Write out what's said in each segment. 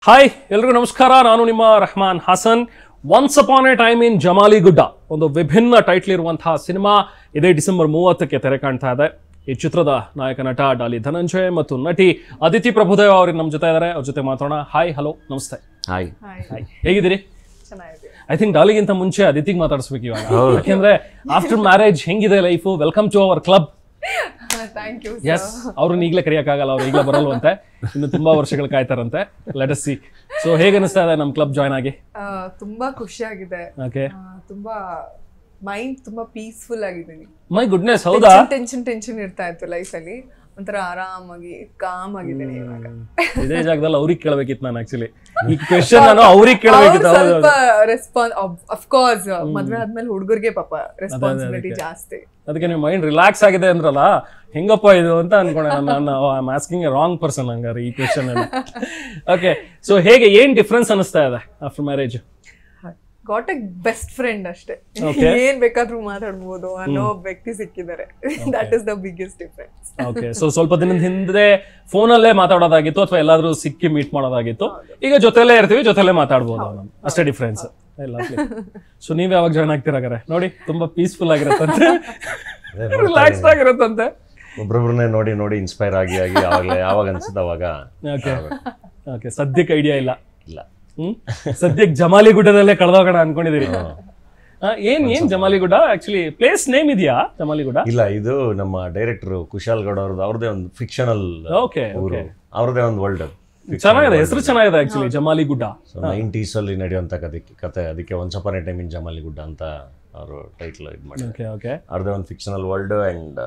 Hi ಎಲ್ರಿಗೂ ನಮಸ್ಕಾರ ನಾನು ನಿಮ್ಮ Rahman Hassan once upon a time in Jamali Gudda ಒಂದು ವಿಭಿನ್ನ ಟೈಟ್ಲ್ ಇರುವಂತಹ ಸಿನಿಮಾ ಇದೇ ಡಿಸೆಂಬರ್ ಮೂವತ್ತಕ್ಕೆ ತೆರೆ ಕಾಣ್ತಾ ಇದೆ ಈ ಚಿತ್ರದ ನಾಯಕ ನಟ ಡಾಲಿ ಧನಂಜಯ್ ಮತ್ತು ನಟಿ ಅದಿತಿ ಪ್ರಭುದೇವ್ ಅವರು ನಮ್ಮ ಜೊತೆ ಇದ್ದಾರೆ ಅವ್ರ ಜೊತೆ ಮಾತಾಡೋಣ ಹಾಯ್ ಹಲೋ ನಮಸ್ತೆ ಹಾಯ್ ಹಾಯ್ ಹೇಗಿದ್ದೀರಿ ಚೆನ್ನಾಗಿದೆ ಐ ಥಿಂಕ್ ಡಾಲಿಗಿಂತ ಮುಂಚೆ ಅದಿತಿಗೆ ಮಾತಾಡಿಸ್ಬೇಕು ಇವಾಗ ಯಾಕೆಂದ್ರೆ ಆಫ್ಟರ್ ಮ್ಯಾರೇಜ್ ಹೆಂಗಿದೆ life welcome to our club thank you yes ಅವ್ರನ್ನ ಈಗಲೇ ಕರೆಯೋಕ್ಕಾಗಲ್ಲ ಅವ್ರು ಈಗಲೇ ಬರಲ್ವಂತೆ ಇನ್ನು ತುಂಬಾ ವರ್ಷಗಳು ಕಾಯ್ತಾರಂತೆ ಲೆಟ್ ಅಸ್ ಸಿ ಸೊ ಹೇಗೆ ಅನಿಸ್ತಾ ಇದೆ ನಮ್ಮ ಕ್ಲಬ್ ಜಾಯ್ನ್ ಆಗಿ ತುಂಬಾ ಖುಷಿಯಾಗಿದೆ ಓಕೆ ಆ, ತುಂಬಾ ಮೈಂಡ್ ತುಂಬಾ ಪೀಸ್ಫುಲ್ ಆಗಿದ್ದೀನಿ ಮೈ ಗುಡ್ನೆಸ್ ಹೌದಾ ಟೆನ್ಷನ್ ಟೆನ್ಷನ್ ಇರ್ತಾ ಇತ್ತು ಲೈಫಲ್ಲಿ ಒಂಥರ ಆರಾಮಾಗಿ ಕಾಮ್ ಆಗಿದ್ದೀನಿ ಇವಾಗ ಇದೇ ಜಾಗದಲ್ಲಿ ಅವ್ರಿಗೆ ಕೇಳಬೇಕಿತ್ತು ನಾನು ಆಕ್ಚುಲಿ ಈ ಕ್ವೆಶನ್ ನಾನು ಅವ್ರಿಗೆ ಅವ್ರು ಕೇಳಬೇಕಿತ್ತು ಹೌದು ಸ್ವಲ್ಪ ರೆಸ್ಪಾನ್ಸ್ ಅಫ್ಕೋರ್ಸ್ ಮದ್ವೆ ಆದ್ಮೇಲೆ ಹುಡುಗರಿಗೆ ಪಾಪ ರೆಸ್ಪಾನ್ಸಿಬಿಲಿಟಿ ಜಾಸ್ತಿ ಅದಕ್ಕೆ ನಿಮ್ಮ ಮೈಂಡ್ ರಿಲ್ಯಾಕ್ಸ್ ಆಗಿದೆ ಅಂದ್ರಲ್ಲ ಹೆಂಗಪ್ಪ ಇದು ಅಂತ ಅನ್ಕೊಂಡೆ ನಾನು I asking a wrong person ಹಂಗಾರೆ ಈ ಕ್ವೆಶನ್ ಓಕೆ ಸೊ ಹೇಗೆ ಏನ್ ಡಿಫ್ರೆನ್ಸ್ ಅನಿಸ್ತಾ ಇದೆ after marriage got a best friend ಅಷ್ಟೇ Okay. ಏನ್ ಬೇಕಾದ್ರೂ ಮಾತಾಡ್ಬೋದು ಅನ್ನೋ ವ್ಯಕ್ತಿ ಸಿಕ್ಕಿದ್ದಾರೆ that is the biggest difference okay so ಸ್ವಲ್ಪ ದಿನದ ಹಿಂದೆ ಫೋನಲ್ಲೇ ಮಾತಾಡೋದಾಗಿತ್ತು ಅಥವಾ ಎಲ್ಲಾದ್ರೂ ಸಿಕ್ಕಿ ಮೀಟ್ ಮಾಡೋದಾಗಿತ್ತು ಈಗ ಜೊತೆಲೇ ಇರ್ತೀವಿ ಜೊತೆಲೇ ಮಾತಾಡ್ಬೋದು ನಾವು ಅಷ್ಟೇ ಡಿಫ್ರೆನ್ಸ್ ಎಲ್ಲ ಸೊ ನೀವ್ ಯಾವಾಗ ಜಾಯ್ನ್ ಆಗ್ತಿರಾಗಾರೆ ನೋಡಿ ತುಂಬಾ ಪೀಸ್ಫುಲ್ ಆಗಿರತ್ತಂತೆ ರಿಲ್ಯಾಕ್ಸ್ಡ್ ಆಗಿರತ್ತಂತೆ ಒಬ್ರೊಬ್ರನ್ನೇ ನೋಡಿ ನೋಡಿ ಇನ್ಸ್ಪೈರ್ ಆಗಿ ಆಗಿ ಯಾವಾಗಲೇ ಯಾವಾಗ ಅನ್ಸುತ್ತೆ ಅವಾಗ ಓಕೆ ಓಕೆ ಸದ್ಯಕ್ಕೆ ಐಡಿಯಾ ಇಲ್ಲ ಇಲ್ಲ ಹ್ಮ್ ಸದ್ಯಕ್ಕೆ ಜಮಾಲಿ ಗುಡ್ಡದಲ್ಲೇ ಕಳೆದೋಗೋಣ ಅನ್ಕೊಂಡಿದ್ದೀರಿ ಆ, ಏನ್ ಏನ್ ಜಮಾಲಿ ಗುಡ್ಡ ಆಕ್ಚುಲಿ ಪ್ಲೇಸ್ ನೇಮ್ ಇದೆಯಾ ಜಮಾಲಿ ಗುಡ್ಡ ಇಲ್ಲ ಇದು ನಮ್ಮ ಡೈರೆಕ್ಟರ್ ಕುಶಾಲ್ ಗೌಡ ಅವ್ರದ್ದು ಅವ್ರದೇ ಒಂದು ಫಿಕ್ಷನಲ್ ಓಕೆ ಊರು ಅವ್ರದೇ ಒಂದು ವರ್ಲ್ಡ್ ಚೆನ್ನಾಗಿದೆ ಹೆಸರು ಚೆನ್ನಾಗಿದೆ ಆಕ್ಚುಲಿ ಜಮಾಲಿ ಗುಡ್ಡ ಸೊ ನೈಂಟೀಸ್ ಅಲ್ಲಿ ನಡೆಯುವಂತ ಕತೆ ಕತೆ ಅದಕ್ಕೆ once upon a time in Jamali Gudda ಅಂತ ಅವರು ಟೈಟ್ಲ್ ಇದು ಮಾಡಿದ್ದಾರೆ ಓಕೆ ಓಕೆ ಅವ್ರದೇ ಒಂದು ಫಿಕ್ಷನಲ್ ವರ್ಲ್ಡ್ ಆ್ಯಂಡ್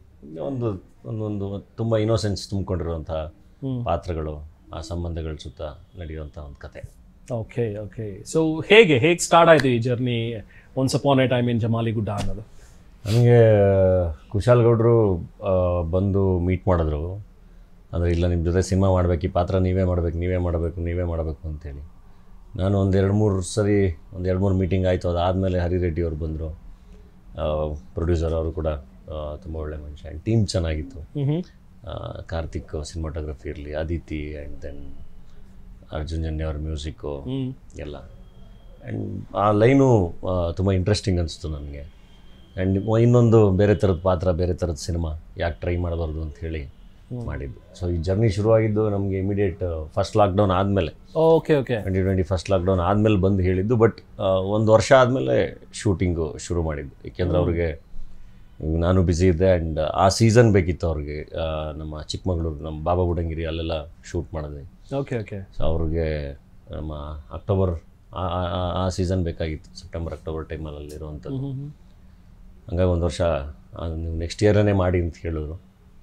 ಒಂದು ಒಂದೊಂದು ತುಂಬ ಇನೋಸೆನ್ಸ್ ತುಂಬಿಕೊಂಡಿರುವಂತಹ ಪಾತ್ರಗಳು ಆ ಸಂಬಂಧಗಳ ಸುತ್ತ ನಡೆಯುವಂಥ ಒಂದು ಕತೆ ಓಕೆ ಓಕೆ ಸೊ ಹೇಗೆ ಹೇಗೆ ಸ್ಟಾರ್ಟ್ ಆಯ್ತು ಈ journey once upon a time in Jamali Gudda ಅನ್ನೋದು ನನಗೆ ಕುಶಾಲ್ ಗೌಡ್ರು ಆ, ಬಂದು ಮೀಟ್ ಮಾಡಿದ್ರು ಅಂದರೆ ಇಲ್ಲ ನಿಮ್ಮ ಜೊತೆ ಸಿನಿಮಾ ಮಾಡಬೇಕು ಈ ಪಾತ್ರ ನೀವೇ ಮಾಡಬೇಕು ನೀವೇ ಮಾಡಬೇಕು ನೀವೇ ಮಾಡಬೇಕು ಅಂತೇಳಿ ನಾನು ಒಂದು ಎರಡು ಮೂರು ಸರಿ ಒಂದು ಎರಡು ಮೂರು ಮೀಟಿಂಗ್ ಆಯಿತು ಅದಾದಮೇಲೆ ಹರಿರೆಡ್ಡಿ ಅವರು ಬಂದರು ಪ್ರೊಡ್ಯೂಸರ್ ಅವರು ಕೂಡ ತುಂಬ ಒಳ್ಳೆ ಮನುಷ್ಯ ಆ್ಯಂಡ್ ಟೀಮ್ ಚೆನ್ನಾಗಿತ್ತು ಹ್ಮ್ ಆ, ಕಾರ್ತಿಕ್ ಸಿನಿಮಾಟೋಗ್ರಫಿ ಇರಲಿ ಅದಿತಿ ಆ್ಯಂಡ್ ದೆನ್ ಅರ್ಜುನ್ ಜನ್ಯ ಅವ್ರ ಮ್ಯೂಸಿಕ್ಕು ಹ್ಮ್ ಎಲ್ಲ ಆ್ಯಂಡ್ ಆ ಲೈನು ತುಂಬ ಇಂಟ್ರೆಸ್ಟಿಂಗ್ ಅನಿಸ್ತು ನನಗೆ ಆ್ಯಂಡ್ ಇನ್ನೊಂದು ಬೇರೆ ಥರದ ಪಾತ್ರ ಬೇರೆ ಥರದ ಸಿನಿಮಾ ಯಾಕೆ ಟ್ರೈ ಮಾಡಬಾರ್ದು ಅಂತ ಹೇಳಿ ಮಾಡಿದ್ದು ಸೊ ಈ ಜರ್ನಿ ಶುರುವಾಗಿದ್ದು ನಮಗೆ ಇಮಿಡಿಯೇಟ್ ಫಸ್ಟ್ ಲಾಕ್ಡೌನ್ ಆದಮೇಲೆ okay okay twenty twenty first lockdown ಆದಮೇಲೆ ಬಂದು ಹೇಳಿದ್ದು ಬಟ್ ಒಂದು ವರ್ಷ ಆದಮೇಲೆ ಶೂಟಿಂಗು ಶುರು ಮಾಡಿದ್ದು ಏಕೆಂದರೆ ಅವ್ರಿಗೆ ಈಗ ನಾನು ಬ್ಯುಸಿ ಇದ್ದೆ ಆ್ಯಂಡ್ ಆ ಸೀಸನ್ ಬೇಕಿತ್ತು ಅವ್ರಿಗೆ ಆ, ನಮ್ಮ ಚಿಕ್ಕಮಗಳೂರು ನಮ್ಮ ಬಾಬಾ ಬುಡಂಗಿರಿ ಅಲ್ಲೆಲ್ಲ ಶೂಟ್ ಮಾಡಿದ್ವಿ ಓಕೆ ಓಕೆ ಸೊ ಅವ್ರಿಗೆ ನಮ್ಮ ಅಕ್ಟೋಬರ್ ಆ- ಆ- ಆ- ಆ ಸೀಸನ್ ಬೇಕಾಗಿತ್ತು ಸೆಪ್ಟೆಂಬರ್ ಅಕ್ಟೋಬರ್ ಟೈಮಲ್ಲಿ ಇರುವಂಥದ್ದು ಹಂಗಾಗಿ ಒಂದು ವರ್ಷ ಆ, ನೀವು ನೆಕ್ಸ್ಟ್ ಇಯರೇ ಮಾಡಿ ಅಂತ ಹೇಳಿದ್ರು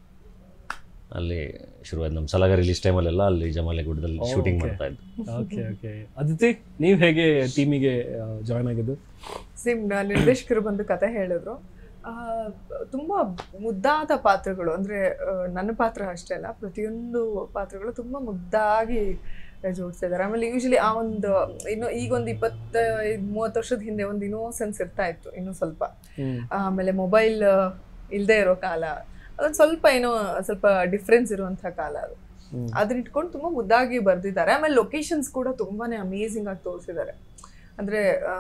ಅಲ್ಲಿ ಶುರುವಾಯ್ತು ನಮ್ಮ ಸಲಗ ರಿಲೀಸ್ ಟೈಮಲ್ಲೆಲ್ಲ ಅಲ್ಲಿ ಜಮಾಲೆ ಗುಡ್ಡದಲ್ಲಿ ಶೂಟಿಂಗ್ ಮಾಡ್ತಾ ಇದ್ದು ಓಕೆ ಓಕೆ ಅದಿತಿ ನೀವು ಹೇಗೆ ಟೀಮಿಗೆ ಜಾಯ್ನ್ ಆಗಿದ್ದು ಸೇಮ್ ನಿರ್ದೇಶಕರು ಬಂದು ಕತೆ ಹೇಳಿದ್ರು ಆ, ತುಂಬಾ ಮುದ್ದಾದ ಪಾತ್ರಗಳು ಅಂದ್ರೆ ಆ, ನನ್ನ ಪಾತ್ರ ಅಷ್ಟೇ ಅಲ್ಲ ಪ್ರತಿಯೊಂದು ಪಾತ್ರಗಳು ತುಂಬಾ ಮುದ್ದಾಗಿ ಜೋಡಿಸಿದ್ದಾರೆ ಆಮೇಲೆ ಯೂಶಲಿ ಆ ಒಂದು ಇನ್ನು ಈಗ ಒಂದು ಇಪ್ಪತ್ತೈದು ಮೂವತ್ತು ವರ್ಷದ ಹಿಂದೆ ಒಂದು ಇನೋಸೆನ್ಸ್ ಇರ್ತಾ ಇತ್ತು ಇನ್ನೂ ಸ್ವಲ್ಪ ಹ್ಮ್ ಆಮೇಲೆ ಮೊಬೈಲ್ ಇಲ್ಲದೆ ಇರೋ ಕಾಲ ಅದೊಂದು ಸ್ವಲ್ಪ ಏನೋ ಸ್ವಲ್ಪ ಡಿಫ್ರೆನ್ಸ್ ಇರುವಂಥ ಕಾಲ ಅದು ಹ್ಮ್. ಅದನ್ನ ಇಟ್ಕೊಂಡು ತುಂಬ ಮುದ್ದಾಗಿ ಬರೆದಿದ್ದಾರೆ ಆಮೇಲೆ ಲೊಕೇಶನ್ಸ್ ಕೂಡ ತುಂಬಾನೇ ಅಮೇಝಿಂಗ್ ಆಗಿ ತೋರಿಸಿದ್ದಾರೆ ಅಂದರೆ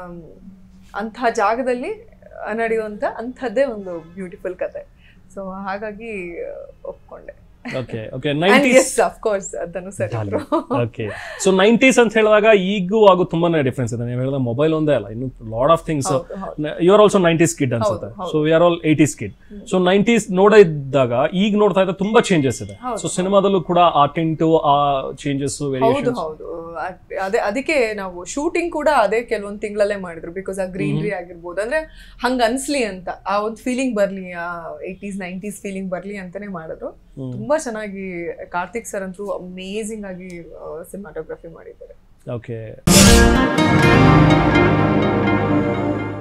ಅಂಥ ಜಾಗದಲ್ಲಿ ನಡೆಯುವಂಥ ಅಂಥದ್ದೇ ಒಂದು ಬ್ಯೂಟಿಫುಲ್ ಕತೆ ಸೊ ಹಾಗಾಗಿ ಆ, ಒಪ್ಕೊಂಡೆ okay okay and nineties yes of course ಅದನ್ನು ಸರಿ ಓಕೆ ಸೊ ನೈಂಟೀಸ್ ಅಂತ ಹೇಳಿದಾಗ ಈಗೂ ಆಗು ತುಂಬಾನೇ ಡಿಫ್ರೆನ್ಸ್ ಇದೆ ನೀವು ಹೇಳಿದ ಮೊಬೈಲ್ ಒಂದೇ ಅಲ್ಲ ಇನ್ನು ಲಾಡ್ ಆಫ್ ಥಿಂಗ್ಸ್ ಹೌದು, ಹೌದು. You are also nineties kid ಅನ್ಸುತ್ತೆ ಹೌದು. So we are all eighties kid so nineties ನೋಡ ಇದ್ದಾಗ ಈಗ ನೋಡ್ತಾ ಇದ್ದ ತುಂಬಾ ಚೇಂಜಸ್ ಇದೆ ಹೌದು, ಸೊ ಸಿನಿಮಾದಲ್ಲೂ ಕೂಡ ಆ ಟಿಂಟು ಆ ಚೇಂಜಸ್ ಹೌದು ವೇರಿಯೇಷನ್ ಹೌದು ಅದ್- ಅದೇ ಅದಕ್ಕೆ ನಾವು ಶೂಟಿಂಗ್ ಕೂಡ ಅದೇ ಕೆಲವೊಂದು ತಿಂಗಳಲ್ಲೇ ಮಾಡಿದ್ರು ಬಿಕಾಸ್ ಆ ಗ್ರೀನ್ರಿ ಆಗಿರ್ಬೋದು ಅಂದ್ರೆ ಹಂಗ ಅನ್ಸ್ಲಿ ಅಂತ ಆ ಒಂದು ಫೀಲಿಂಗ್ ಬರ್ಲಿ ಆ ಏಯ್ಟೀಸ್ ನೈಂಟೀಸ್ ಫೀಲಿಂಗ್ ಬರ್ಲಿ ಅಂತಾನೆ ಮಾಡಿದ್ರು ತುಂಬಾ ಚೆನ್ನಾಗಿ ಕಾರ್ತಿಕ್ ಸರ್ ಅಂತೂ ಅಮೇಝಿಂಗ್ ಆಗಿ ಸಿನಿಮಾಟೋಗ್ರಫಿ ಮಾಡಿದ್ದಾರೆ ಓಕೆ